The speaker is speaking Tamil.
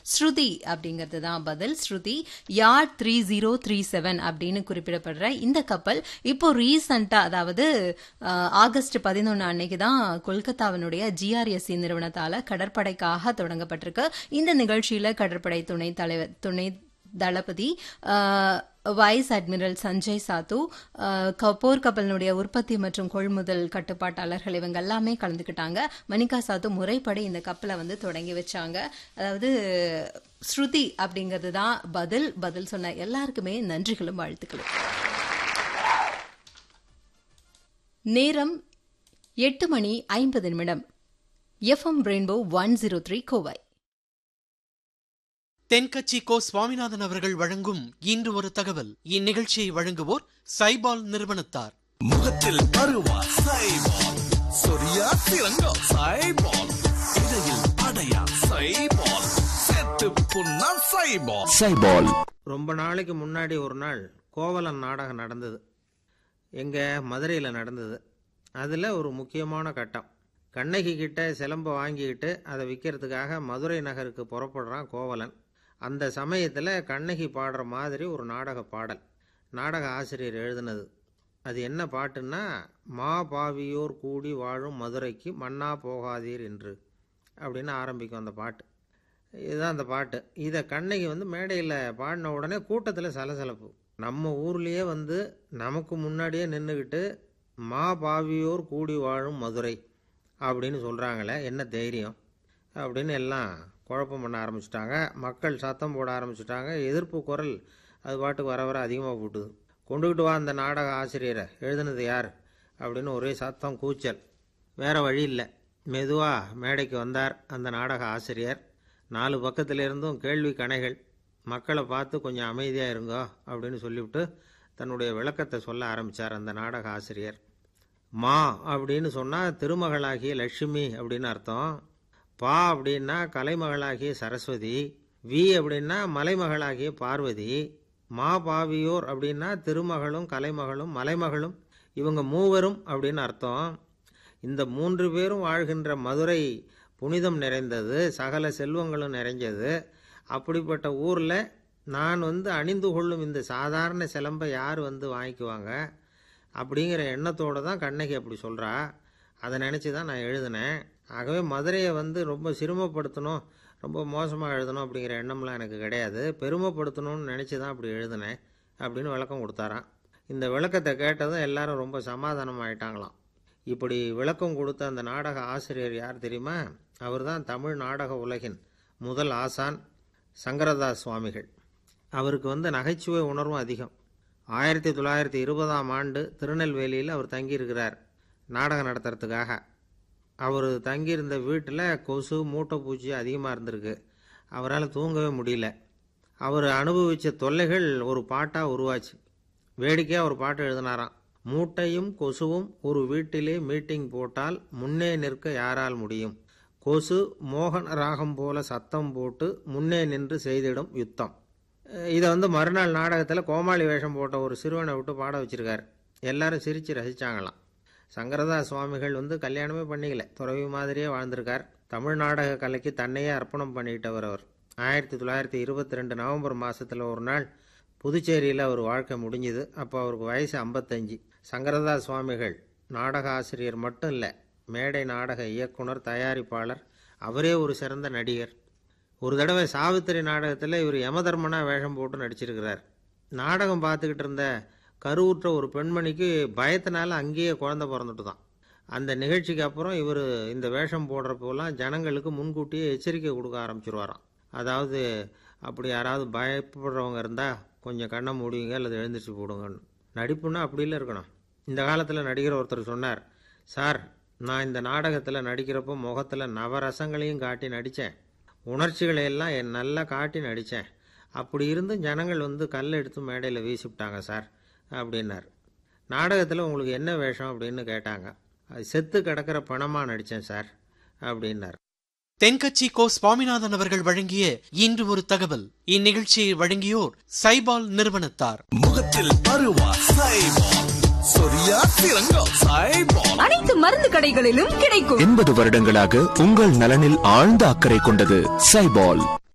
ஸ்ருதி அப்படிங்கிறது தான் பதில் ஸ்ருதி யார் த்ரீ ஜீரோ த்ரீ செவன் அப்படின்னு குறிப்பிடப்படுற இந்த கப்பல் இப்போ ரீசண்டா அதாவது அஹ், ஆகஸ்ட் பதினொன்று அன்னைக்கு தான் கொல்கத்தாவினுடைய ஜிஆர்எஸ்சி நிறுவனத்தால கடற்படைக்காக தொடங்கப்பட்டிருக்கு இந்த நிகழ்ச்சியில கடற்படை துணை தலைவர் துணை தளபதி அஹ், வைஸ் அட்மிரல் சஞ்சய் சாத்து அஹ், க- போர்க்கப்பலினுடைய உற்பத்தி மற்றும் கொள்முதல் கட்டுப்பாட்டாளர்கள் இவங்க எல்லாமே கலந்துக்கிட்டாங்க மணிகா சாத்து முறைப்படி இந்த கப்பலை வந்து தொடங்கி வச்சாங்க அதாவது ஸ்ருதி அப்படிங்கிறது தான் பதில் பதில் சொன்ன எல்லாருக்குமே நன்றிகளும் வாழ்த்துக்களும் நேரம் எட்டு மணி ஐம்பது நிமிடம் FM rainbow one zero three Kovai Thenkachi Ko Swaminathan அவர்கள் வழங்கும் இன்று ஒரு தகவல் இந்நிகழ்ச்சியை வழங்குவோர் சைபால் நிறுவனத்தார் முகத்தில் பருவா சைபால் சொரியா திரங்கா சைபால் இடையில் அடையா சைபால் செத்து புண்ணா சைபால் சைபால் ரொம்ப நாளைக்கு முன்னாடி ஒரு நாள் கோவலன் நாடகம் நடந்தது எங்கே மதுரையில் நடந்தது அதில் ஒரு முக்கியமான கட்டம் கண்ணகி கிட்ட சிலம்பை வாங்கிக்கிட்டு அதை விற்கிறதுக்காக மதுரை நகருக்கு புறப்படுறான் கோவலன் அந்த சமயத்தில் கண்ணகி பாடுற மாதிரி ஒரு நாடக பாடல் நாடக ஆசிரியர் எழுதினது அது என்ன பாட்டுன்னா மா பாவியோர் கூடி வாழும் மதுரைக்கு மன்னா போகாதீர் என்று அப்படின்னு ஆரம்பிக்கும் அந்த பாட்டு இதுதான் அந்த பாட்டு இதை கண்ணகி வந்து மேடையில் பாடின உடனே கூட்டத்தில் சலசலப்பு நம்ம ஊர்லேயே வந்து நமக்கு முன்னாடியே நின்றுக்கிட்டு மா பாவியோர் கூடி வாழும் மதுரை அப்படின்னு சொல்கிறாங்களே என்ன தைரியம் அப்படின்னு எல்லாம் குழப்பம் பண்ண ஆரம்பிச்சிட்டாங்க மக்கள் சத்தம் போட ஆரம்பிச்சிட்டாங்க எதிர்ப்பு குரல் அது பாட்டுக்கு வர வர அதிகமாக போட்டுது கொண்டுக்கிட்டு வா அந்த நாடக ஆசிரியரை எழுதுனது யார் அப்படின்னு ஒரே சத்தம் கூச்சல் வேற வழி இல்லை மெதுவாக மேடைக்கு வந்தார் அந்த நாடக ஆசிரியர் நாலு பக்கத்துல இருந்தும் கேள்வி கணைகள் மக்களை பார்த்து கொஞ்சம் அமைதியாக இருங்கோ அப்படின்னு சொல்லிவிட்டு தன்னுடைய விளக்கத்தை சொல்ல ஆரம்பித்தார் அந்த நாடக ஆசிரியர் மா அப்படின்னு சொன்னால் திருமகளாகிய லட்சுமி அப்படின்னு அர்த்தம் பா அப்படின்னா கலைமகளாகிய சரஸ்வதி வி அப்படின்னா மலைமகளாகிய பார்வதி மா பாவியோர் அப்படின்னா திருமகளும் கலைமகளும் மலைமகளும் இவங்க மூவரும் அப்படின்னு அர்த்தம் இந்த மூன்று பேரும் வாழ்கின்ற மதுரை புனிதம் நிறைந்தது சகல செல்வங்களும் நிறைஞ்சது அப்படிப்பட்ட ஊரில் நான் வந்து அணிந்து கொள்ளும் இந்த சாதாரண சிலம்பை யார் வந்து வாங்கிக்குவாங்க அப்படிங்கிற எண்ணத்தோடு தான் கண்ணகி அப்படி சொல்கிறா அதை நினச்சி தான் நான் எழுதினேன் ஆகவே மதுரையை வந்து ரொம்ப சிரமப்படுத்தணும் ரொம்ப மோசமாக எழுதணும் அப்படிங்கிற எண்ணம்லாம் எனக்கு கிடையாது பெருமைப்படுத்தணும்னு நினச்சி தான் அப்படி எழுதினேன் அப்படின்னு விளக்கம் கொடுத்தாராம் இந்த விளக்கத்தை கேட்டதும் எல்லாரும் ரொம்ப சமாதானம் ஆயிட்டாங்களாம் இப்படி விளக்கம் கொடுத்த அந்த நாடக ஆசிரியர் யார் தெரியுமா அவர் தான் தமிழ் நாடக உலகின் முதல் ஆசான் சங்கரதாஸ் சுவாமிகள் அவருக்கு வந்து நகைச்சுவை உணர்வும் அதிகம் ஆயிரத்தி தொள்ளாயிரத்தி இருபதாம் ஆண்டு திருநெல்வேலியில் அவர் தங்கியிருக்கிறார் நாடகம் நடத்துறதுக்காக அவர் தங்கியிருந்த வீட்டில் கொசு மூட்டைப்பூச்சி அதிகமாக இருந்திருக்கு அவரால் தூங்கவே முடியல அவர் அனுபவித்த தொல்லைகள் ஒரு பாட்டாக உருவாச்சு வேடிக்கையாக ஒரு பாட்டு எழுதினாராம் மூட்டையும் கொசுவும் ஒரு வீட்டிலே மீட்டிங் போட்டால் முன்னே நிற்க யாரால் முடியும் கொசு மோகன ராகம் போல சத்தம் போட்டு முன்னே நின்று செய்திடும் யுத்தம் அஹ் இதை வந்து மறுநாள் நாடகத்தில் கோமாளி வேஷம் போட்ட ஒரு சிறுவனை விட்டு பாட வச்சிருக்காரு எல்லாரும் சிரித்து ரசிச்சாங்களாம் சங்கரதாஸ் சுவாமிகள் வந்து கல்யாணமே பண்ணிக்கல துறவி மாதிரியே வாழ்ந்திருக்கார் தமிழ் நாடக கலைக்கு தன்னையே அர்ப்பணம் பண்ணிட்டவர் அவர் ஆயிரத்தி தொள்ளாயிரத்தி இருபத்தி ரெண்டு நவம்பர் மாதத்தில் ஒரு நாள் புதுச்சேரியில் அவர் வாழ்க்கை முடிஞ்சுது அப்போ அவருக்கு வயசு ஐம்பத்தஞ்சு சங்கரதாஸ் சுவாமிகள் நாடக ஆசிரியர் மட்டும் இல்லை மேடை நாடக இயக்குனர் தயாரிப்பாளர் அவரே ஒரு சிறந்த நடிகர் ஒரு தடவை சாவித்திரி நாடகத்தில் இவர் யமதர்மனா வேஷம் போட்டு நடிச்சிருக்கிறார் நாடகம் பார்த்துக்கிட்டு இருந்த கருவுற்ற ஒரு பெண்மணிக்கு பயத்தினால அங்கேயே குழந்தை பிறந்துட்டு தான் அந்த நிகழ்ச்சிக்கு அப்புறம் இவர் இந்த வேஷம் போடுறப்போலாம் ஜனங்களுக்கு முன்கூட்டியே எச்சரிக்கை கொடுக்க ஆரம்பிச்சிருவாராம் அதாவது அப்படி யாராவது பயப்படுறவங்க இருந்தால் கொஞ்சம் கண்ணை மூடிங்க அல்லது எழுந்திரிச்சு போடுங்கன்னு நடிப்புன்னா அப்படிலாம் இருக்கணும் இந்த காலத்தில் நடிகர் ஒருத்தர் சொன்னார் சார் நான் இந்த நாடகத்தில் நடிக்கிறப்போ முகத்தில் நவரசங்களையும் காட்டி நடித்தேன் உணர்ச்சிகளை எல்லாம் என் நல்லா காட்டி நடித்தேன் அப்படி இருந்தும் ஜனங்கள் வந்து கல் எடுத்து மேடையில் வீசிவிட்டாங்க சார் அப்படின்னார் நாடகத்தில் உங்களுக்கு என்ன வேஷம் அப்படின்னு கேட்டாங்க அது செத்து கிடக்கிற பணமாக நடித்தேன் சார் அப்படின்னார் தென்கட்சி கோ சுவாமிநாதன் அவர்கள் வழங்கிய இன்று ஒரு தகவல் இந்நிகழ்ச்சியை வழங்கியோர் சைபால் நிறுவனத்தார் முகத்தில் பருவா சைபால் சொரியா திரங்கா சைபால் அனைத்து மருந்து கடைகளிலும் கிடைக்கும் எண்பது வருடங்களாக உங்கள் நலனில் ஆழ்ந்த அக்கறை கொண்டது சைபால்